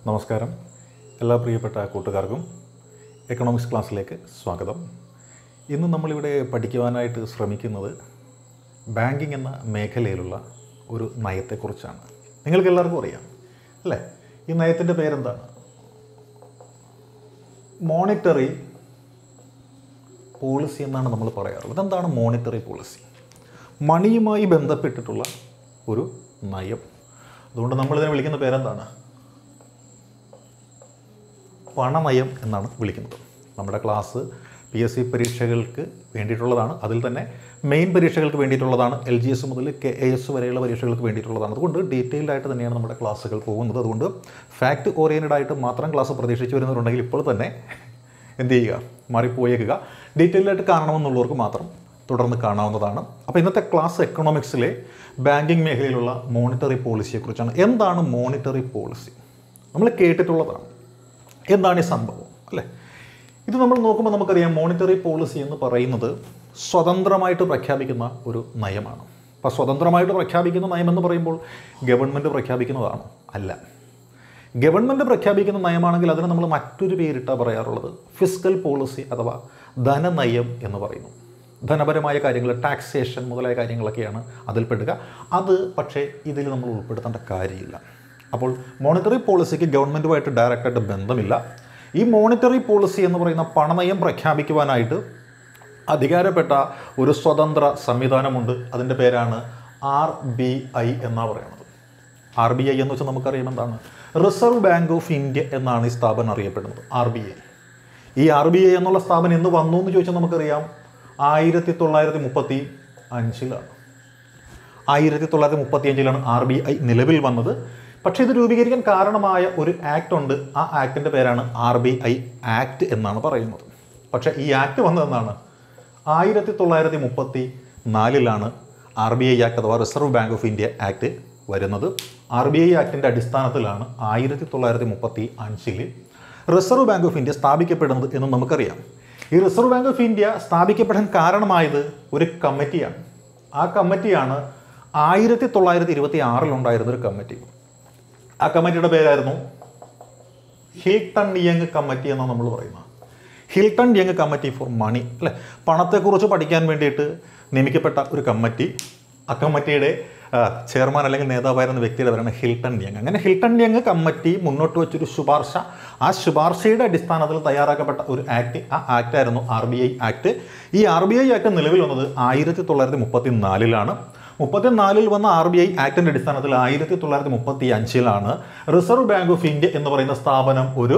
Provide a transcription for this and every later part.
നമസ്കാരം എല്ലാ പ്രിയപ്പെട്ട കൂട്ടുകാർക്കും എക്കണോമിക്സ് ക്ലാസ്സിലേക്ക് സ്വാഗതം ഇന്ന് നമ്മളിവിടെ പഠിക്കുവാനായിട്ട് ശ്രമിക്കുന്നത് ബാങ്കിങ് എന്ന മേഖലയിലുള്ള ഒരു നയത്തെക്കുറിച്ചാണ് നിങ്ങൾക്ക് എല്ലാവർക്കും അറിയാം അല്ലേ ഈ നയത്തിൻ്റെ പേരെന്താണ് മോണിറ്ററി പോളിസി എന്നാണ് നമ്മൾ പറയാറുള്ളത് എന്താണ് മോണിറ്ററി പോളിസി മണിയുമായി ബന്ധപ്പെട്ടിട്ടുള്ള ഒരു നയം അതുകൊണ്ട് നമ്മളിതിനെ വിളിക്കുന്ന പേരെന്താണ് പണനയം എന്നാണ് വിളിക്കുന്നത് നമ്മുടെ ക്ലാസ് പി എസ് സി പരീക്ഷകൾക്ക് വേണ്ടിയിട്ടുള്ളതാണ് അതിൽ തന്നെ മെയിൻ പരീക്ഷകൾക്ക് വേണ്ടിയിട്ടുള്ളതാണ് എൽ ജി എസ് മുതൽ കെ എ എസ് വരെയുള്ള പരീക്ഷകൾക്ക് വേണ്ടിയിട്ടുള്ളതാണ് അതുകൊണ്ട് ഡീറ്റെയിൽഡ് ആയിട്ട് തന്നെയാണ് നമ്മുടെ ക്ലാസ്സുകൾ പോകുന്നത് അതുകൊണ്ട് ഫാക്ട് ഓറിയൻറ്റഡ് ആയിട്ട് മാത്രം ക്ലാസ് പ്രതീക്ഷിച്ച് വരുന്നവരുണ്ടെങ്കിൽ ഇപ്പോൾ തന്നെ എന്ത് ചെയ്യുക മാറിപ്പോയേക്കുക ഡീറ്റെയിൽഡ് ആയിട്ട് കാണണമെന്നുള്ളവർക്ക് മാത്രം തുടർന്ന് കാണാവുന്നതാണ് അപ്പോൾ ഇന്നത്തെ ക്ലാസ് എക്കണോമിക്സിലെ ബാങ്കിങ് മേഖലയിലുള്ള മോണിറ്ററി പോളിസിയെക്കുറിച്ചാണ് എന്താണ് മോണിറ്ററി പോളിസി നമ്മൾ കേട്ടിട്ടുള്ളതാണ് എന്താണ് ഈ സംഭവം അല്ലേ ഇത് നമ്മൾ നോക്കുമ്പോൾ നമുക്കറിയാം മോണിറ്ററി പോളിസി എന്ന് പറയുന്നത് സ്വതന്ത്രമായിട്ട് പ്രഖ്യാപിക്കുന്ന ഒരു നയമാണ് അപ്പോൾ സ്വതന്ത്രമായിട്ട് പ്രഖ്യാപിക്കുന്ന നയം എന്ന് പറയുമ്പോൾ ഗവൺമെൻറ് പ്രഖ്യാപിക്കുന്നതാണോ അല്ല ഗവൺമെൻറ് പ്രഖ്യാപിക്കുന്ന നയമാണെങ്കിൽ അതിന് നമ്മൾ മറ്റൊരു പേരിട്ടാണ് പറയാറുള്ളത് ഫിസിക്കൽ പോളിസി അഥവാ ധനനയം എന്ന് പറയുന്നു ധനപരമായ കാര്യങ്ങൾ ടാക്സേഷൻ മുതലായ കാര്യങ്ങളൊക്കെയാണ് അതിൽപ്പെടുക അത് പക്ഷേ ഇതിൽ നമ്മൾ ഉൾപ്പെടുത്തേണ്ട കാര്യമില്ല അപ്പോൾ മോണിറ്ററി പോളിസിക്ക് ഗവൺമെൻറ്റുമായിട്ട് ഡയറക്റ്റായിട്ട് ബന്ധമില്ല ഈ മോണിറ്ററി പോളിസി എന്ന് പറയുന്ന പണനയം പ്രഖ്യാപിക്കുവാനായിട്ട് അധികാരപ്പെട്ട ഒരു സ്വതന്ത്ര സംവിധാനമുണ്ട് അതിൻ്റെ പേരാണ് ആർ ബി ഐ എന്നാണ് പറയുന്നത് ആർ ബി ഐ എന്ന് വെച്ചാൽ നമുക്കറിയാം എന്താണ് റിസർവ് ബാങ്ക് ഓഫ് ഇന്ത്യ എന്നാണ് ഈ സ്ഥാപനം അറിയപ്പെടുന്നത് ആർ ബി ഐ ഈ ആർ ബി ഐ എന്നുള്ള സ്ഥാപനം എന്ന് വന്നു എന്ന് ചോദിച്ചാൽ നമുക്കറിയാം ആയിരത്തി തൊള്ളായിരത്തി മുപ്പത്തി അഞ്ചിലാണ് ആയിരത്തി തൊള്ളായിരത്തി മുപ്പത്തി അഞ്ചിലാണ് ആർ ബി ഐ നിലവിൽ വന്നത് പക്ഷേ ഇത് രൂപീകരിക്കാൻ കാരണമായ ഒരു ആക്ട് ഉണ്ട് ആ ആക്ടിൻ്റെ പേരാണ് ആർ ബി ഐ ആക്ട് എന്നാണ് പറയുന്നത് പക്ഷേ ഈ ആക്ട് വന്നതെന്നാണ് ആയിരത്തി തൊള്ളായിരത്തി മുപ്പത്തി നാലിലാണ് ആർ ബി ഐ ആക്ട് അഥവാ reserve bank of India act വരുന്നത് ആർ ബി ഐ ആക്ടിൻ്റെ അടിസ്ഥാനത്തിലാണ് ആയിരത്തി തൊള്ളായിരത്തി മുപ്പത്തി അഞ്ചിൽ റിസർവ് ബാങ്ക് ഓഫ് ഇന്ത്യ സ്ഥാപിക്കപ്പെടുന്നത് എന്ന് നമുക്കറിയാം ഈ റിസർവ് ബാങ്ക് ഓഫ് ഇന്ത്യ സ്ഥാപിക്കപ്പെടാൻ കാരണമായത് ഒരു കമ്മിറ്റിയാണ് ആ കമ്മിറ്റിയാണ് ആയിരത്തി തൊള്ളായിരത്തി ഇരുപത്തി ആറിലുണ്ടായിരുന്ന ഒരു കമ്മിറ്റി ആ കമ്മിറ്റിയുടെ പേരായിരുന്നു ഹിൽട്ടൺ യങ് കമ്മിറ്റി എന്നാണ് നമ്മൾ പറയുന്നത് Hilton Young committee for money അല്ലേ പണത്തെക്കുറിച്ച് പഠിക്കാൻ വേണ്ടിയിട്ട് നിയമിക്കപ്പെട്ട ഒരു കമ്മിറ്റി ആ കമ്മിറ്റിയുടെ ചെയർമാൻ അല്ലെങ്കിൽ നേതാവായിരുന്ന വ്യക്തിയുടെ പേരാണ് ഹിൽട്ടൺ യങ് അങ്ങനെ ഹിൽട്ടൺ യങ് കമ്മിറ്റി മുന്നോട്ട് വെച്ചൊരു ശുപാർശ ആ ശുപാർശയുടെ അടിസ്ഥാനത്തിൽ തയ്യാറാക്കപ്പെട്ട ഒരു ആക്ട് ആ ആക്ട് ആയിരുന്നു ആർ ബി ഐ ആക്ട് ഈ ആർ ബി ഐ ആക്ട് നിലവിൽ വന്നത് ആയിരത്തി തൊള്ളായിരത്തി മുപ്പത്തി നാലിലാണ് മുപ്പത്തിനാലിൽ വന്ന ആർ ബി ഐ ആക്ടിന്റെ അടിസ്ഥാനത്തിൽ ആയിരത്തി തൊള്ളായിരത്തി മുപ്പത്തി അഞ്ചിലാണ് റിസർവ് ബാങ്ക് ഓഫ് ഇന്ത്യ എന്ന് പറയുന്ന സ്ഥാപനം ഒരു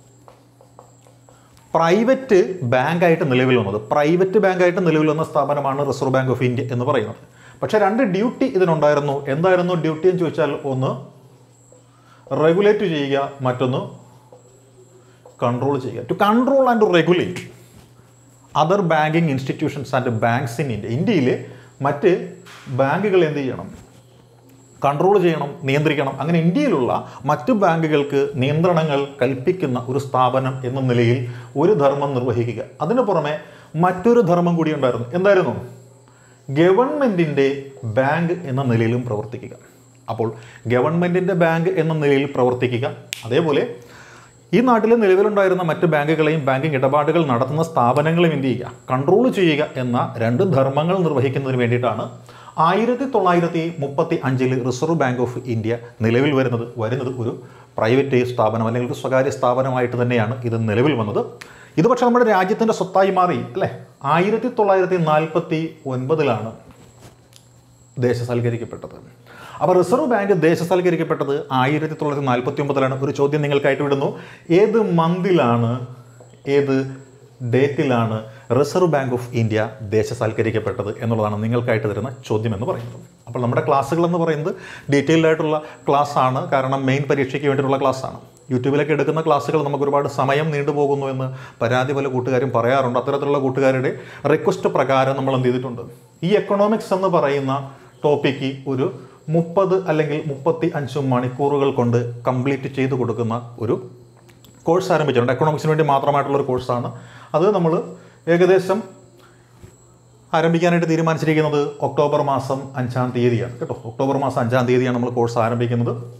പ്രൈവറ്റ് ബാങ്കായിട്ട് നിലവിൽ വന്നത് പ്രൈവറ്റ് ബാങ്കായിട്ട് നിലവിൽ വന്ന സ്ഥാപനമാണ് റിസർവ് ബാങ്ക് ഓഫ് ഇന്ത്യ എന്ന് പറയുന്നത് പക്ഷേ രണ്ട് ഡ്യൂട്ടി ഇതിനുണ്ടായിരുന്നു എന്തായിരുന്നു ഡ്യൂട്ടി എന്ന് ചോദിച്ചാൽ ഒന്ന് റെഗുലേറ്റ് ചെയ്യുക മറ്റൊന്ന് കൺട്രോൾ ചെയ്യുക to control and regulate other banking institutions and banks in India ഇന്ത്യയിൽ മറ്റ് ബാങ്കുകൾ എന്ത് ചെയ്യണം കൺട്രോൾ ചെയ്യണം നിയന്ത്രിക്കണം അങ്ങനെ ഇന്ത്യയിലുള്ള മറ്റു ബാങ്കുകൾക്ക് നിയന്ത്രണങ്ങൾ കൽപ്പിക്കുന്ന ഒരു സ്ഥാപനം എന്ന നിലയിൽ ഒരു ധർമ്മം നിർവഹിക്കുക അതിനു പുറമെ മറ്റൊരു ധർമ്മം കൂടി ഉണ്ടായിരുന്നു എന്തായിരുന്നു ഗവൺമെൻറ്റിൻ്റെ ബാങ്ക് എന്ന നിലയിലും പ്രവർത്തിക്കുക അപ്പോൾ ഗവൺമെൻറ്റിൻ്റെ ബാങ്ക് എന്ന നിലയിൽ പ്രവർത്തിക്കുക അതേപോലെ ഈ നാട്ടിൽ നിലവിലുണ്ടായിരുന്ന മറ്റ് ബാങ്കുകളെയും ബാങ്കിങ് ഇടപാടുകൾ നടത്തുന്ന സ്ഥാപനങ്ങളെയും എന്ത് ചെയ്യുക കൺട്രോൾ ചെയ്യുക എന്ന രണ്ട് ധർമ്മങ്ങൾ നിർവഹിക്കുന്നതിന് വേണ്ടിയിട്ടാണ് ആയിരത്തി തൊള്ളായിരത്തി മുപ്പത്തി അഞ്ചിൽ റിസർവ് ബാങ്ക് ഓഫ് ഇന്ത്യ നിലവിൽ വരുന്നത് വരുന്നത് ഒരു പ്രൈവറ്റ് സ്ഥാപനം അല്ലെങ്കിൽ ഒരു സ്വകാര്യ സ്ഥാപനമായിട്ട് തന്നെയാണ് ഇത് നിലവിൽ വന്നത് ഇത് പക്ഷേ നമ്മുടെ രാജ്യത്തിൻ്റെ സ്വത്തായി മാറി അല്ലേ ആയിരത്തി തൊള്ളായിരത്തി നാൽപ്പത്തി ഒൻപതിലാണ് ദേശസാൽക്കരിക്കപ്പെട്ടത് അപ്പോൾ റിസർവ് ബാങ്ക് ദേശസാൽക്കരിക്കപ്പെട്ടത് ആയിരത്തി തൊള്ളായിരത്തി നാൽപ്പത്തി ഒമ്പതിലാണ് ഒരു ചോദ്യം നിങ്ങൾക്കായിട്ട് വിടുന്നു ഏത് മന്തിലാണ് ഏത് ഡേറ്റിലാണ് റിസർവ് ബാങ്ക് ഓഫ് ഇന്ത്യ ദേശസാൽക്കരിക്കപ്പെട്ടത് എന്നുള്ളതാണ് നിങ്ങൾക്കായിട്ട് തരുന്ന ചോദ്യം എന്ന് പറയുന്നത് അപ്പോൾ നമ്മുടെ ക്ലാസ്സുകൾ എന്ന് പറയുന്നത് ഡീറ്റെയിൽഡ് ആയിട്ടുള്ള ക്ലാസ് ആണ് കാരണം മെയിൻ പരീക്ഷയ്ക്ക് വേണ്ടിയിട്ടുള്ള ക്ലാസ് ആണ് യൂട്യൂബിലൊക്കെ എടുക്കുന്ന ക്ലാസ്സുകൾ നമുക്ക് ഒരുപാട് സമയം നീണ്ടുപോകുന്നു എന്ന് പരാതി പല കൂട്ടുകാരും പറയാറുണ്ട് അത്തരത്തിലുള്ള കൂട്ടുകാരുടെ റിക്വസ്റ്റ് പ്രകാരം നമ്മൾ എന്ത് ചെയ്തിട്ടുണ്ട് ഈ എക്കണോമിക്സ് എന്ന് പറയുന്ന ടോപ്പിക്ക് ഒരു മുപ്പത് അല്ലെങ്കിൽ മുപ്പത്തി അഞ്ച് മണിക്കൂറുകൾ കൊണ്ട് കംപ്ലീറ്റ് ചെയ്ത് കൊടുക്കുന്ന ഒരു കോഴ്സ് ആരംഭിച്ചിട്ടുണ്ട് എക്കണോമിക്സിന് വേണ്ടി മാത്രമായിട്ടുള്ള ഒരു കോഴ്സാണ് അത് നമ്മൾ ഏകദേശം ആരംഭിക്കാനായിട്ട് തീരുമാനിച്ചിരിക്കുന്നത് ഒക്ടോബർ മാസം അഞ്ചാം തീയതിയാണ് കേട്ടോ ഒക്ടോബർ മാസം അഞ്ചാം തീയതിയാണ് നമ്മൾ കോഴ്സ് ആരംഭിക്കുന്നത്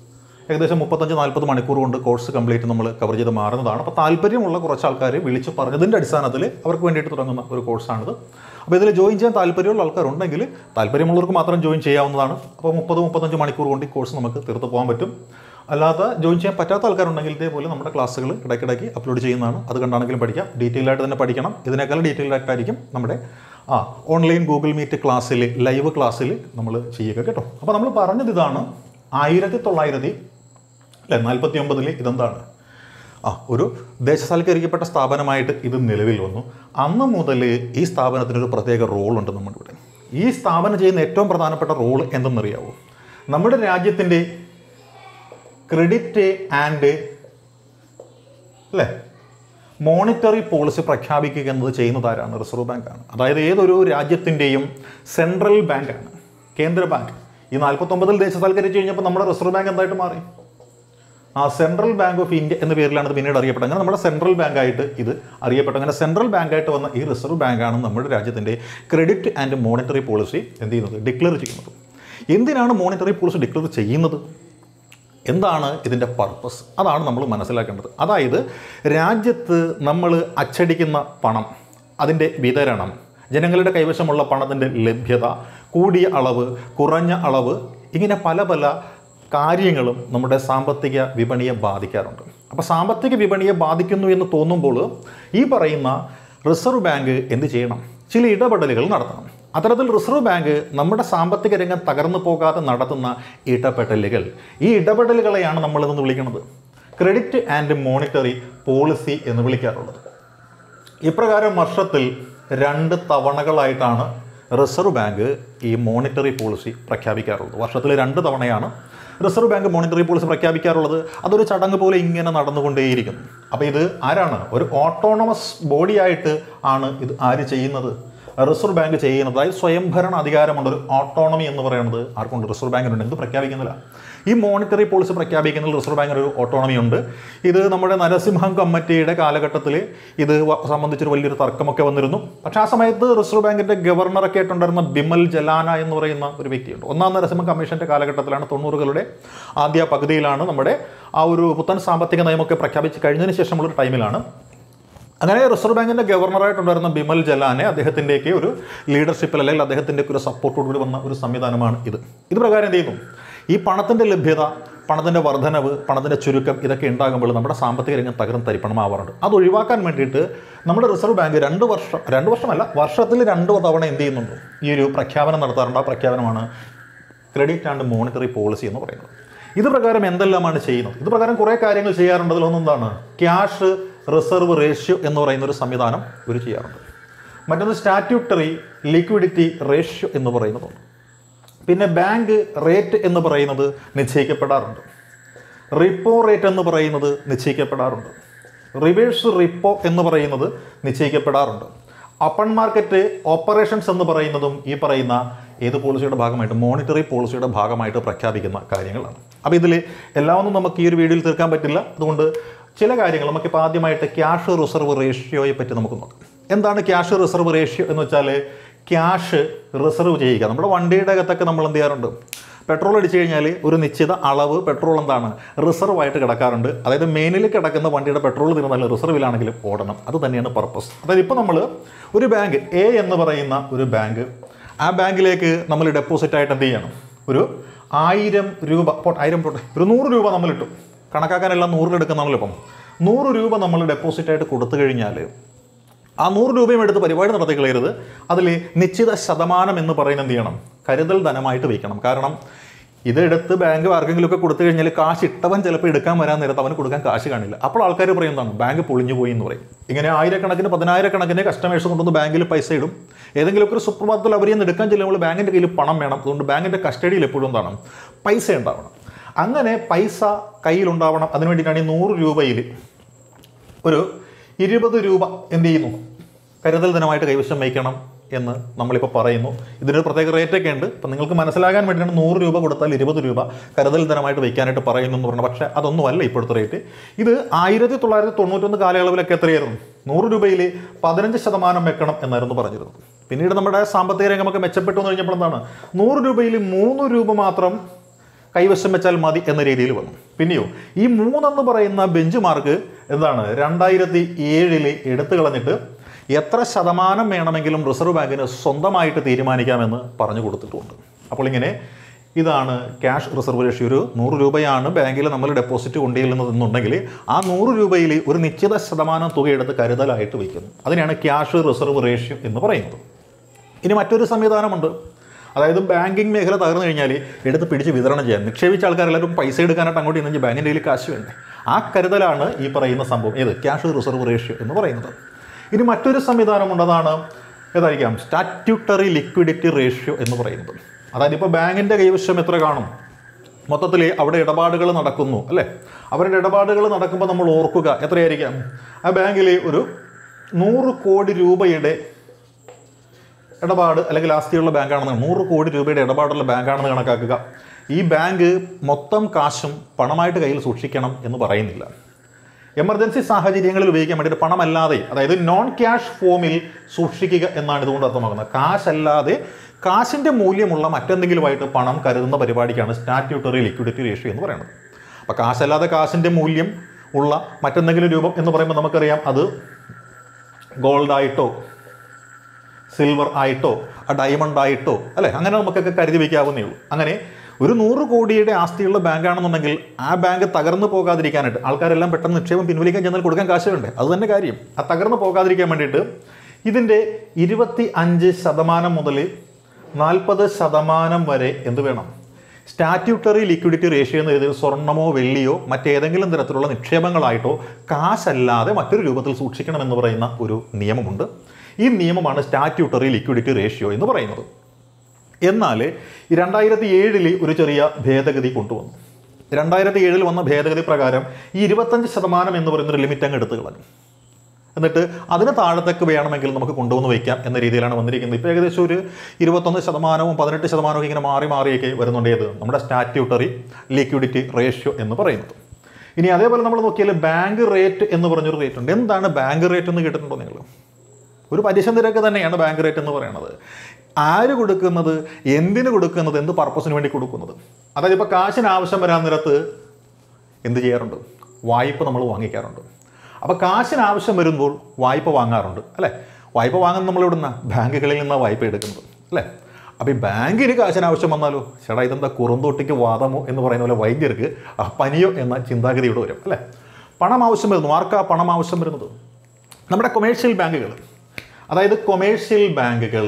ഏകദേശം മുപ്പത്തഞ്ച് നാൽപ്പത് മണിക്കൂർ കൊണ്ട് കോഴ്സ് കംപ്ലീറ്റ് നമ്മൾ കവർ ചെയ്ത് മാറുന്നതാണ് അപ്പോൾ താല്പര്യമുള്ള കുറച്ച് ആൾക്കാർ വിളിച്ച് പറഞ്ഞതിൻ്റെ അടിസ്ഥാനത്തിൽ അവർക്ക് വേണ്ടിയിട്ട് തുടങ്ങുന്ന ഒരു കോഴ്സാണിത് അപ്പോൾ ഇതിൽ ജോയിൻ ചെയ്യാൻ താല്പര്യമുള്ള ആൾക്കാരുണ്ടെങ്കിൽ താല്പര്യമുള്ളവർക്ക് മാത്രം ജോയിൻ ചെയ്യാവുന്നതാണ് അപ്പോൾ മുപ്പത് മുപ്പത്തഞ്ച് മണിക്കൂർ കൊണ്ട് ഈ കോഴ്സ് നമുക്ക് തീർത്ത് പോകാൻ പറ്റും അല്ലാതെ ജോയിൻ ചെയ്യാൻ പറ്റാത്ത ആൾക്കാരുണ്ടെങ്കിൽ ഇതേപോലെ നമ്മുടെ ക്ലാസ്സുകൾ ഇടയ്ക്കിടയ്ക്ക് അപ്ലോഡ് ചെയ്യുന്നതാണ് അത് കണ്ടാണെങ്കിലും പഠിക്കാം ഡീറ്റെയിൽ ആയിട്ട് തന്നെ പഠിക്കണം ഇതിനേക്കാൾ ഡീറ്റെയിൽ ആയിട്ടായിരിക്കും നമ്മുടെ ആ ഓൺലൈൻ ഗൂഗിൾ മീറ്റ് ക്ലാസ്സിൽ ലൈവ് ക്ലാസ്സിൽ നമ്മൾ ചെയ്യുക കേട്ടോ അപ്പോൾ നമ്മൾ പറഞ്ഞത് ഇതാണ് ആയിരത്തി തൊള്ളായിരത്തി അല്ലെ നാൽപ്പത്തി ഒമ്പതിൽ ഇതെന്താണ് ആ ഒരു ദേശസാൽക്കരിക്കപ്പെട്ട സ്ഥാപനമായിട്ട് ഇത് നിലവിൽ വന്നു അന്ന് മുതൽ ഈ സ്ഥാപനത്തിനൊരു പ്രത്യേക റോളുണ്ട് നമ്മുടെ ഇവിടെ ഈ സ്ഥാപനം ചെയ്യുന്ന ഏറ്റവും പ്രധാനപ്പെട്ട റോൾ എന്തെന്നറിയാവോ നമ്മുടെ രാജ്യത്തിൻ്റെ ക്രെഡിറ്റ് ആൻഡ് അല്ലേ മോണിറ്ററി പോളിസി പ്രഖ്യാപിക്കുക എന്നത് ചെയ്യുന്നത് ആരാണ് റിസർവ് ബാങ്കാണ് അതായത് ഏതൊരു രാജ്യത്തിൻ്റെയും സെൻട്രൽ ബാങ്കാണ് കേന്ദ്ര ബാങ്ക് ഈ നാൽപ്പത്തൊമ്പതിൽ ദേശസാൽക്കരിച്ച് കഴിഞ്ഞപ്പോൾ നമ്മുടെ റിസർവ് ബാങ്ക് എന്തായിട്ട് മാറി ആ സെൻട്രൽ ബാങ്ക് ഓഫ് ഇന്ത്യ എന്ന പേരിലാണ് ഇത് പിന്നീട് അറിയപ്പെട്ടത് അങ്ങനെ നമ്മുടെ സെൻട്രൽ ബാങ്കായിട്ട് ഇത് അറിയപ്പെട്ടു അങ്ങനെ സെൻട്രൽ ബാങ്കായിട്ട് വന്ന ഈ റിസർവ് ബാങ്കാണ് നമ്മുടെ രാജ്യത്തിൻ്റെ ക്രെഡിറ്റ് ആൻഡ് മോണിറ്ററി പോളിസി എന്ത് ചെയ്യുന്നത് ഡിക്ലെയർ ചെയ്യുന്നത് എന്തിനാണ് മോണിറ്ററി പോളിസി ഡിക്ലെയർ ചെയ്യുന്നത് എന്താണ് ഇതിൻ്റെ പർപ്പസ് അതാണ് നമ്മൾ മനസ്സിലാക്കേണ്ടത് അതായത് രാജ്യത്ത് നമ്മൾ അച്ചടിക്കുന്ന പണം അതിൻ്റെ വിതരണം ജനങ്ങളുടെ കൈവശമുള്ള പണത്തിൻ്റെ ലഭ്യത കൂടിയ അളവ് കുറഞ്ഞ അളവ് ഇങ്ങനെ പല പല കാര്യങ്ങളും നമ്മുടെ സാമ്പത്തിക വിപണിയെ ബാധിക്കാറുണ്ട് അപ്പോൾ സാമ്പത്തിക വിപണിയെ ബാധിക്കുന്നു എന്ന് തോന്നുമ്പോൾ ഈ പറയുന്ന റിസർവ് ബാങ്ക് എന്ത് ചെയ്യണം ചില ഇടപെടലുകൾ നടത്തണം അത്തരത്തിൽ റിസർവ് ബാങ്ക് നമ്മുടെ സാമ്പത്തിക രംഗം തകർന്നു പോകാതെ നടത്തുന്ന ഇടപെടലുകൾ ഈ ഇടപെടലുകളെയാണ് നമ്മൾ ഇന്ന് വിളിക്കുന്നത് ക്രെഡിറ്റ് ആൻഡ് മോണിറ്ററി പോളിസി എന്ന് വിളിക്കാറുള്ളത് ഇപ്രകാരം വർഷത്തിൽ രണ്ട് തവണകളായിട്ടാണ് റിസർവ് ബാങ്ക് ഈ മോണിറ്ററി പോളിസി പ്രഖ്യാപിക്കാറുള്ളത് വർഷത്തിൽ രണ്ട് തവണയാണ് റിസർവ് ബാങ്ക് മോണിറ്ററി പോളിസി പ്രഖ്യാപിക്കാറുള്ളത് അതൊരു ചടങ്ങ് പോലെ ഇങ്ങനെ നടന്നുകൊണ്ടേയിരിക്കുന്നു അപ്പോൾ ഇത് ആരാണ് ഒരു ഓട്ടോണമസ് ബോഡിയായിട്ട് ആണ് ഇത് ആര് ചെയ്യുന്നത് റിസർവ് ബാങ്ക് ചെയ്യുന്നത് അതായത് സ്വയംഭരണ അധികാരമുണ്ട് ഒരു ഓട്ടോണമി എന്ന് പറയുന്നത് ആർക്കുണ്ട് റിസർവ് ബാങ്കിനുണ്ട് ഇത് പ്രഖ്യാപിക്കുന്നില്ല ഈ മോണിറ്ററി പോളിസി പ്രഖ്യാപിക്കുന്നതിൽ റിസർവ് ബാങ്കിന് ഒരു ഓട്ടോണമി ഉണ്ട് ഇത് നമ്മുടെ നരസിംഹം കമ്മിറ്റിയുടെ കാലഘട്ടത്തിൽ ഇത് വ- സംബന്ധിച്ചൊരു വലിയൊരു തർക്കമൊക്കെ വന്നിരുന്നു പക്ഷേ ആ സമയത്ത് റിസർവ് ബാങ്കിന്റെ ഗവർണറൊക്കെ ആയിട്ടുണ്ടായിരുന്ന ബിമൽ ജലാന എന്ന് പറയുന്ന ഒരു വ്യക്തിയുണ്ട് ഒന്നാം നരസിംഹ കമ്മീഷന്റെ കാലഘട്ടത്തിലാണ് തൊണ്ണൂറുകളുടെ ആദ്യ പകുതിയിലാണ് നമ്മുടെ ആ ഒരു പുത്തൻ സാമ്പത്തിക നയമൊക്കെ പ്രഖ്യാപിച്ച് കഴിഞ്ഞതിന് ശേഷമുള്ള ഒരു ടൈമിലാണ് അങ്ങനെ റിസർവ് ബാങ്കിന്റെ ഗവർണറായിട്ടുണ്ടായിരുന്ന ബിമൽ ജലാനെ അദ്ദേഹത്തിൻ്റെയൊക്കെ ഒരു ലീഡർഷിപ്പിൽ അല്ലെങ്കിൽ അദ്ദേഹത്തിൻ്റെ ഒരു സപ്പോർട്ടോടുകൂടി വന്ന ഒരു സംവിധാനമാണ് ഇത് ഇത് പ്രകാരം എന്ത് ചെയ്യുന്നു ഈ പണത്തിൻ്റെ ലഭ്യത പണത്തിൻ്റെ വർധനവ് പണത്തിൻ്റെ ചുരുക്കം ഇതൊക്കെ ഉണ്ടാകുമ്പോൾ നമ്മുടെ സാമ്പത്തിക രംഗം തകർന്ന് തരിപ്പണമാവാറുണ്ട് അത് ഒഴിവാക്കാൻ വേണ്ടിയിട്ട് നമ്മുടെ റിസർവ് ബാങ്ക് രണ്ട് വർഷം രണ്ട് വർഷമല്ല വർഷത്തിൽ രണ്ട് തവണ എന്ത് ചെയ്യുന്നുണ്ട് ഈ ഒരു പ്രഖ്യാപനം നടത്താറുണ്ട് ആ പ്രഖ്യാപനമാണ് ക്രെഡിറ്റ് ആൻഡ് മോണിറ്ററി പോളിസി എന്ന് പറയുന്നത് ഇത് പ്രകാരം എന്തെല്ലാമാണ് ചെയ്യുന്നത് ഇത് പ്രകാരം കുറേ കാര്യങ്ങൾ ചെയ്യാറുണ്ട് അതിലൊന്നും എന്താണ് ക്യാഷ് റിസർവ് റേഷ്യോ എന്ന് പറയുന്ന ഒരു സംവിധാനം ഇവർ ചെയ്യാറുണ്ട് മറ്റൊന്ന് സ്റ്റാറ്റ്യൂട്ടറി ലിക്വിഡിറ്റി റേഷ്യോ എന്ന് പറയുന്നതുണ്ട് പിന്നെ ബാങ്ക് റേറ്റ് എന്ന് പറയുന്നത് നിശ്ചയിക്കപ്പെടാറുണ്ട് റിപ്പോ റേറ്റ് എന്ന് പറയുന്നത് നിശ്ചയിക്കപ്പെടാറുണ്ട് റിവേഴ്സ് റിപ്പോ എന്ന് പറയുന്നത് നിശ്ചയിക്കപ്പെടാറുണ്ട് ഓപ്പൺ മാർക്കറ്റ് ഓപ്പറേഷൻസ് എന്ന് പറയുന്നതും ഈ പറയുന്ന ഏത് പോളിസിയുടെ ഭാഗമായിട്ട് മോണിറ്ററി പോളിസിയുടെ ഭാഗമായിട്ട് പ്രഖ്യാപിക്കുന്ന കാര്യങ്ങളാണ് അപ്പോൾ ഇതിൽ എല്ലാം ഒന്നും നമുക്ക് ഈ ഒരു വീഡിയോയിൽ തീർക്കാൻ പറ്റില്ല അതുകൊണ്ട് ചില കാര്യങ്ങൾ നമുക്കിപ്പോൾ ആദ്യമായിട്ട് ക്യാഷ് റിസർവ് റേഷ്യോയെ പറ്റി നമുക്ക് നോക്കാം എന്താണ് ക്യാഷ് റിസർവ് റേഷ്യോ എന്ന് വെച്ചാൽ ക്യാഷ് റിസർവ് ചെയ്യുക നമ്മുടെ വണ്ടിയുടെ അകത്തൊക്കെ നമ്മൾ എന്ത് ചെയ്യാറുണ്ട് പെട്രോൾ അടിച്ചു കഴിഞ്ഞാൽ ഒരു നിശ്ചിത അളവ് പെട്രോൾ എന്താണ് റിസർവ് ആയിട്ട് കിടക്കാറുണ്ട് അതായത് മെയിനിൽ കിടക്കുന്ന വണ്ടിയുടെ പെട്രോൾ തീർന്നാൽ റിസർവിലാണെങ്കിലും ഓടണം അത് തന്നെയാണ് പർപ്പസ് അതായത് ഇപ്പോൾ നമ്മൾ ഒരു ബാങ്ക് എ എന്ന് പറയുന്ന ഒരു ബാങ്ക് ആ ബാങ്കിലേക്ക് നമ്മൾ ഡെപ്പോസിറ്റ് ആയിട്ട് എന്ത് ചെയ്യണം ഒരു ആയിരം രൂപ പോട്ടെ ആയിരം പോട്ടെ ഒരു നൂറ് രൂപ നമ്മൾ ഇട്ടു കണക്കാക്കാനെല്ലാം നൂറിലെടുക്കുന്നാണല്ലോ ഇപ്പം നൂറ് രൂപ നമ്മൾ ഡെപ്പോസിറ്റ് ആയിട്ട് കൊടുത്തു കഴിഞ്ഞാൽ ആ നൂറ് രൂപയും എടുത്ത് പരിപാടി നടത്തി കളയരുത് അതിൽ നിശ്ചിത ശതമാനം എന്ന് പറയുന്നത് എന്ത് ചെയ്യണം കരുതൽ ധനമായിട്ട് വയ്ക്കണം കാരണം ഇതെടുത്ത് ബാങ്ക് ആർക്കെങ്കിലുമൊക്കെ കൊടുത്തു കഴിഞ്ഞാൽ കാശ് ഇട്ടവൻ ചിലപ്പോൾ എടുക്കാൻ വരാൻ നേരത്ത് അവന് കൊടുക്കാൻ കാശ് കാണില്ല അപ്പോൾ ആൾക്കാർ പറയും എന്താണ് ബാങ്ക് പൊളിഞ്ഞു പോയി എന്ന് പറയും ഇങ്ങനെ ആയിരക്കണക്കിന് പതിനായിരക്കണക്കിന് കസ്റ്റമേഴ്സ് കൊണ്ടുവന്ന് ബാങ്കിൽ പൈസ ഇടും ഏതെങ്കിലുമൊക്കെ ഒരു സുപ്രഭാതത്തിൽ അവരെ നിന്ന് എടുക്കാൻ ചെല്ലുമ്പോൾ ബാങ്കിൻ്റെ കയ്യിൽ പണം വേണം അതുകൊണ്ട് ബാങ്കിൻ്റെ കസ്റ്റഡിയിൽ എപ്പോഴും എന്താണ് പൈസ ഉണ്ടാവണം അങ്ങനെ പൈസ കയ്യിലുണ്ടാവണം അതിന് വേണ്ടിയിട്ടാണ് ഈ നൂറ് രൂപയിൽ ഒരു ഇരുപത് രൂപ എന്ത് ചെയ്യുന്നു കരുതൽ ധനമായിട്ട് കൈവശം വയ്ക്കണം എന്ന് നമ്മളിപ്പോൾ പറയുന്നു ഇതിനൊരു പ്രത്യേക റേറ്റൊക്കെ ഉണ്ട് അപ്പം നിങ്ങൾക്ക് മനസ്സിലാകാൻ വേണ്ടിയാണ് നൂറ് രൂപ കൊടുത്താൽ ഇരുപത് രൂപ കരുതൽ ധനമായിട്ട് വയ്ക്കാനായിട്ട് പറയുന്നു എന്ന് പറഞ്ഞു പക്ഷേ അതൊന്നുമല്ല ഇപ്പോഴത്തെ റേറ്റ് ഇത് ആയിരത്തി തൊള്ളായിരത്തി തൊണ്ണൂറ്റൊന്ന് കാലയളവിലൊക്കെ എത്രയായിരുന്നു നൂറ് രൂപയിൽ പതിനഞ്ച് ശതമാനം വെക്കണം എന്നായിരുന്നു പറഞ്ഞിരുന്നത് പിന്നീട് നമ്മുടെ സാമ്പത്തിക രംഗമൊക്കെ മെച്ചപ്പെട്ടു എന്ന് കഴിഞ്ഞപ്പോൾ എന്താണ് നൂറ് രൂപയിൽ മൂന്ന് രൂപ മാത്രം കൈവശം വെച്ചാൽ മതി എന്ന രീതിയിൽ വന്നു പിന്നെയോ ഈ മൂന്നെന്ന് പറയുന്ന ബെഞ്ച് മാർക്ക് എന്താണ് രണ്ടായിരത്തി ഏഴില് എടുത്തു കളഞ്ഞിട്ട് എത്ര ശതമാനം വേണമെങ്കിലും റിസർവ് ബാങ്കിന് സ്വന്തമായിട്ട് തീരുമാനിക്കാമെന്ന് പറഞ്ഞു കൊടുത്തിട്ടുണ്ട് അപ്പോൾ ഇങ്ങനെ ഇതാണ് ക്യാഷ് റിസർവ് റേഷ്യോ ഒരു നൂറ് രൂപയാണ് ബാങ്കിൽ നമ്മൾ ഡെപ്പോസിറ്റ് കൊണ്ടുചെല്ലുന്നതെന്നുണ്ടെങ്കിൽ ആ നൂറ് രൂപയിൽ ഒരു നിശ്ചിത ശതമാനം തുക എടുത്ത് കരുതലായിട്ട് വയ്ക്കുന്നു അതിനെയാണ് ക്യാഷ് റിസർവ് റേഷ്യോ എന്ന് പറയുന്നത് ഇനി മറ്റൊരു സംവിധാനമുണ്ട് അതായത് ബാങ്കിങ് മേഖല തകർന്നു കഴിഞ്ഞാൽ എടുത്ത് പിടിച്ച് വിതരണം ചെയ്യാൻ നിക്ഷേപിച്ച ആൾക്കാരെല്ലാവരും പൈസ എടുക്കാനായിട്ട് അങ്ങോട്ട് ഇന്നെങ്കിൽ ബാങ്കിൻ്റെ കയ്യിൽ കാശ് വേണ്ടേ ആ കരുതലാണ് ഈ പറയുന്ന സംഭവം ഏത് ക്യാഷ് റിസർവ് റേഷ്യോ എന്ന് പറയുന്നത് ഇനി മറ്റൊരു സംവിധാനമുണ്ട് അതാണ് ഏതായിരിക്കാം സ്റ്റാറ്റ്യൂട്ടറി ലിക്വിഡിറ്റി റേഷ്യോ എന്ന് പറയുന്നത് അതായത് ഇപ്പോൾ ബാങ്കിൻ്റെ കൈവശം എത്ര കാണും മൊത്തത്തിൽ അവിടെ ഇടപാടുകൾ നടക്കുന്നു അല്ലേ അവരുടെ ഇടപാടുകൾ നടക്കുമ്പോൾ നമ്മൾ ഓർക്കുക എത്രയായിരിക്കാം ആ ബാങ്കിൽ ഒരു നൂറ് കോടി രൂപയുടെ ഇടപാട് അല്ലെങ്കിൽ ആസ്തിയുള്ള ബാങ്കാണെന്ന് നൂറ് കോടി രൂപയുടെ ഇടപാടുള്ള ബാങ്കാണെന്ന് കണക്കാക്കുക ഈ ബാങ്ക് മൊത്തം കാശും പണമായിട്ട് കയ്യിൽ സൂക്ഷിക്കണം എന്ന് പറയുന്നില്ല എമർജൻസി സാഹചര്യങ്ങളിൽ ഉപയോഗിക്കാൻ വേണ്ടിയിട്ട് പണമല്ലാതെ അതായത് നോൺ ക്യാഷ് ഫോമിൽ സൂക്ഷിക്കുക എന്നാണ് ഇതുകൊണ്ട് അർത്ഥമാക്കുന്നത് കാശല്ലാതെ കാശിൻ്റെ മൂല്യമുള്ള മറ്റെന്തെങ്കിലുമായിട്ട് പണം കരുതുന്ന പരിപാടിക്കാണ് സ്റ്റാറ്റ്യൂട്ടറി ലിക്വിഡിറ്റി റേഷ്യോ എന്ന് പറയുന്നത് അപ്പോൾ കാശല്ലാതെ കാശിൻ്റെ മൂല്യം ഉള്ള മറ്റെന്തെങ്കിലും രൂപം എന്ന് പറയുമ്പോൾ നമുക്കറിയാം അത് ഗോൾഡായിട്ടോ സിൽവർ ആയിട്ടോ ആ ഡയമണ്ട് ആയിട്ടോ അല്ലേ അങ്ങനെ നമുക്കൊക്കെ കരുതി വയ്ക്കാവുന്നേ ഉള്ളൂ അങ്ങനെ ഒരു നൂറ് കോടിയുടെ ആസ്തിയുള്ള ബാങ്കാണെന്നുണ്ടെങ്കിൽ ആ ബാങ്ക് തകർന്നു പോകാതിരിക്കാനായിട്ട് ആൾക്കാരെല്ലാം പെട്ടെന്ന് നിക്ഷേപം പിൻവലിക്കാൻ ചെന്നാൽ കൊടുക്കാൻ കാശ് വേണ്ടേ അത് തന്നെ കാര്യം ആ തകർന്നു പോകാതിരിക്കാൻ വേണ്ടിയിട്ട് ഇതിൻ്റെ ഇരുപത്തി അഞ്ച് ശതമാനം മുതൽ നാൽപ്പത് ശതമാനം വരെ എന്ത് വേണം സ്റ്റാറ്റ്യൂട്ടറി ലിക്വിഡിറ്റി റേഷ്യോ എന്ന രീതിയിൽ സ്വർണ്ണമോ വെള്ളിയോ മറ്റേതെങ്കിലും തരത്തിലുള്ള നിക്ഷേപങ്ങളായിട്ടോ കാശല്ലാതെ മറ്റൊരു രൂപത്തിൽ സൂക്ഷിക്കണമെന്ന് പറയുന്ന ഒരു നിയമമുണ്ട് ഈ നിയമമാണ് സ്റ്റാറ്റ്യൂട്ടറി ലിക്വിഡിറ്റി റേഷ്യോ എന്ന് പറയുന്നത് എന്നാൽ ഈ രണ്ടായിരത്തി ഏഴിൽ ഒരു ചെറിയ ഭേദഗതി കൊണ്ടുവന്നു രണ്ടായിരത്തി ഏഴിൽ വന്ന ഭേദഗതി പ്രകാരം ഈ ഇരുപത്തഞ്ച് ശതമാനം എന്ന് പറയുന്നൊരു ലിമിറ്റ് അങ്ങ് എടുത്തു കളഞ്ഞു എന്നിട്ട് അതിന് താഴത്തേക്ക് വേണമെങ്കിൽ നമുക്ക് കൊണ്ടുവന്ന് വയ്ക്കാം എന്ന രീതിയിലാണ് വന്നിരിക്കുന്നത് ഇപ്പോൾ ഏകദേശം ഒരു ഇരുപത്തൊന്ന് ശതമാനവും പതിനെട്ട് ശതമാനവും ഇങ്ങനെ മാറി മാറിയൊക്കെ വരുന്നുണ്ട് ഏത് നമ്മുടെ സ്റ്റാറ്റ്യൂട്ടറി ലിക്വിഡിറ്റി റേഷ്യോ എന്ന് പറയുന്നത് ഇനി അതേപോലെ നമ്മൾ നോക്കിയാൽ ബാങ്ക് റേറ്റ് എന്ന് പറഞ്ഞൊരു റേറ്റ് ഉണ്ട് എന്താണ് ബാങ്ക് റേറ്റ് എന്ന് കേട്ടിട്ടുണ്ടോ നിങ്ങൾ ഒരു പലിശ നിരക്ക് തന്നെയാണ് ബാങ്ക് റേറ്റ് എന്ന് പറയുന്നത് ആര് കൊടുക്കുന്നത് എന്തിന് കൊടുക്കുന്നത് എന്ത് പർപ്പസിന് വേണ്ടി കൊടുക്കുന്നത് അതായത് ഇപ്പോൾ കാശിന് ആവശ്യം വരാൻ നേരത്ത് എന്ത് ചെയ്യാറുണ്ട് വായ്പ നമ്മൾ വാങ്ങിക്കാറുണ്ട് അപ്പോൾ കാശിന് ആവശ്യം വരുമ്പോൾ വായ്പ വാങ്ങാറുണ്ട് അല്ലേ വായ്പ വാങ്ങുന്ന നമ്മൾ ഇവിടുന്ന ബാങ്കുകളിൽ നിന്നാണ് വായ്പ എടുക്കുന്നത് അല്ലേ അപ്പോൾ ഈ ബാങ്കിന് കാശിന് ആവശ്യം വന്നാലോ ചേട്ടാ ഇതെന്താ കുറുന്തോട്ടിക്ക് വാദമോ എന്ന് പറയുന്ന പോലെ വൈദ്യർക്ക് ആ പനിയോ എന്ന ചിന്താഗതിയോട് വരും അല്ലേ പണം ആവശ്യം വരുന്നു ആർക്കാ പണം ആവശ്യം വരുന്നത് നമ്മുടെ കൊമേഴ്ഷ്യൽ ബാങ്കുകൾ അതായത് കൊമേഴ്ഷ്യൽ ബാങ്കുകൾ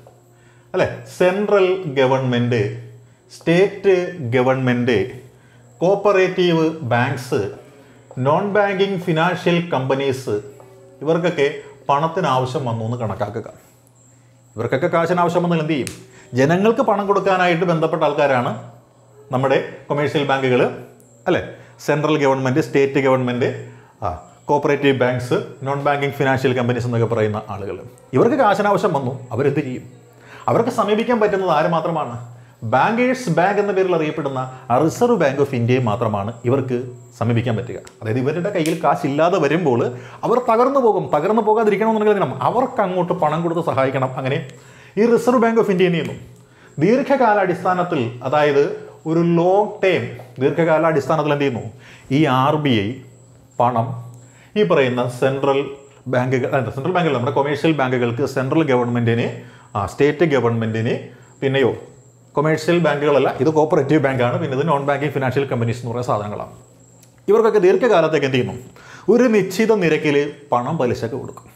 അല്ലേ central government state government cooperative banks non banking financial companies ഇവർക്കൊക്കെ പണത്തിന് ആവശ്യം വന്നു എന്ന് കണക്കാക്കുക ഇവർക്കൊക്കെ കാശിന് ആവശ്യം വന്നാൽ എന്ത് ചെയ്യും ജനങ്ങൾക്ക് പണം കൊടുക്കാനായിട്ട് ബന്ധപ്പെട്ട ആൾക്കാരാണ് നമ്മുടെ കൊമേഴ്ഷ്യൽ ബാങ്കുകൾ അല്ലേ സെൻട്രൽ ഗവൺമെൻറ് സ്റ്റേറ്റ് ഗവൺമെൻറ് ആ cooperative banks non banking financial companies എന്നൊക്കെ പറയുന്ന ആളുകൾ ഇവർക്ക് കാശിന് ആവശ്യം വന്നു അവരെന്ത് ചെയ്യും അവർക്ക് സമീപിക്കാൻ പറ്റുന്നത് ആര് മാത്രമാണ് ബാങ്കേഴ്സ് ബാങ്ക് എന്ന പേരിൽ അറിയപ്പെടുന്ന റിസർവ് ബാങ്ക് ഓഫ് ഇന്ത്യയെ മാത്രമാണ് ഇവർക്ക് സമീപിക്കാൻ പറ്റുക അതായത് ഇവരുടെ കയ്യിൽ കാശില്ലാതെ വരുമ്പോൾ അവർ തകർന്നു പോകും തകർന്നു പോകാതിരിക്കണമെന്നുണ്ടെങ്കിൽ എന്ത് ചെയ്യണം? അവർക്ക് അങ്ങോട്ട് പണം കൊടുത്ത് സഹായിക്കണം അങ്ങനെ ഈ റിസർവ് ബാങ്ക് ഓഫ് ഇന്ത്യ എന്ത് ചെയ്യുന്നു ദീർഘകാലാടിസ്ഥാനത്തിൽ അതായത് ഒരു ലോങ് ടേം ദീർഘകാലാടിസ്ഥാനത്തിൽ എന്ത് ചെയ്യുന്നു ഈ ആർ ബി ഐ പണം ഈ പറയുന്ന സെൻട്രൽ ബാങ്കുകൾ അല്ല, സെൻട്രൽ ബാങ്കുകൾ നമ്മുടെ കൊമേഴ്ഷ്യൽ ബാങ്കുകൾക്ക് സെൻട്രൽ ഗവൺമെൻറ്റിന് സ്റ്റേറ്റ് ഗവൺമെൻറ്റിന് പിന്നെയോ കൊമേഴ്ഷ്യൽ ബാങ്കുകളല്ല ഇത് കോപ്പറേറ്റീവ് ബാങ്കാണ് പിന്നെ ഇത് നോൺ ബാങ്കിങ് ഫിനാൻഷ്യൽ കമ്പനീസ് എന്ന് പറയുന്ന സാധനങ്ങളാണ് ഇവർക്കൊക്കെ ദീർഘകാലത്തേക്ക് എന്ത് ചെയ്യുന്നു ഒരു നിശ്ചിത നിരക്കിൽ പണം പലിശക്ക് കൊടുക്കും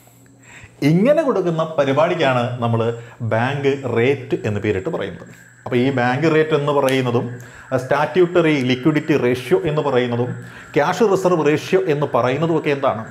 ഇങ്ങനെ കൊടുക്കുന്ന പരിപാടിക്കാണ് നമ്മൾ ബാങ്ക് റേറ്റ് എന്ന് പേരിട്ട് പറയുന്നത് അപ്പോൾ ഈ ബാങ്ക് റേറ്റ് എന്ന് പറയുന്നതും സ്റ്റാറ്റ്യൂട്ടറി ലിക്വിഡിറ്റി റേഷ്യോ എന്ന് പറയുന്നതും ക്യാഷ് റിസർവ് റേഷ്യോ എന്ന് പറയുന്നതും ഒക്കെ എന്താണ്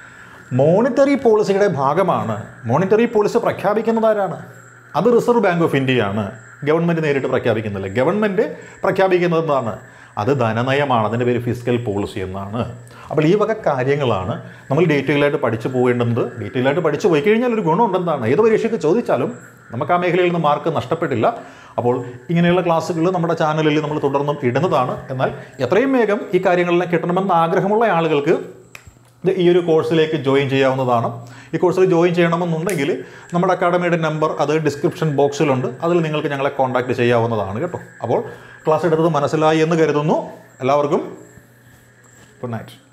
മോണിറ്ററി പോളിസിയുടെ ഭാഗമാണ് മോണിറ്ററി പോളിസി പ്രഖ്യാപിക്കുന്നത് ആരാണ് അത് റിസർവ് ബാങ്ക് ഓഫ് ഇന്ത്യയാണ് ഗവൺമെൻറ് നേരിട്ട് പ്രഖ്യാപിക്കുന്നില്ല ഗവൺമെൻറ് പ്രഖ്യാപിക്കുന്നത് എന്താണ് അത് ധനനയമാണ് അതിൻ്റെ പേര് ഫിസിക്കൽ പോളിസി എന്നാണ് അപ്പോൾ ഈ വക കാര്യങ്ങളാണ് നമ്മൾ ഡീറ്റെയിലായിട്ട് പഠിച്ചു പോകേണ്ടത് ഡീറ്റെയിലായിട്ട് പഠിച്ചു പോയി കഴിഞ്ഞാൽ ഒരു ഗുണം ഉണ്ടെന്താണ് ഏത് പരീക്ഷയ്ക്ക് ചോദിച്ചാലും നമുക്ക് ആ മേഖലയിൽ നിന്ന് മാർക്ക് നഷ്ടപ്പെട്ടില്ല അപ്പോൾ ഇങ്ങനെയുള്ള ക്ലാസ്സുകൾ നമ്മുടെ ചാനലിൽ നമ്മൾ തുടർന്നും ഇടുന്നതാണ് എന്നാൽ എത്രയും വേഗം ഈ കാര്യങ്ങളെല്ലാം കിട്ടണമെന്ന് ആഗ്രഹമുള്ള ആളുകൾക്ക് ഇത് ഈ ഒരു കോഴ്സിലേക്ക് ജോയിൻ ചെയ്യാവുന്നതാണ് ഈ കോഴ്സിൽ ജോയിൻ ചെയ്യണമെന്നുണ്ടെങ്കിൽ നമ്മുടെ അക്കാഡമിയുടെ നമ്പർ അത് ഡിസ്ക്രിപ്ഷൻ ബോക്സിലുണ്ട് അതിൽ നിങ്ങൾക്ക് ഞങ്ങളെ കോൺടാക്റ്റ് ചെയ്യാവുന്നതാണ് കേട്ടോ അപ്പോൾ ക്ലാസ് എടുത്തത് മനസ്സിലായി എന്ന് കരുതുന്നു എല്ലാവർക്കും ഗുഡ് നൈറ്റ്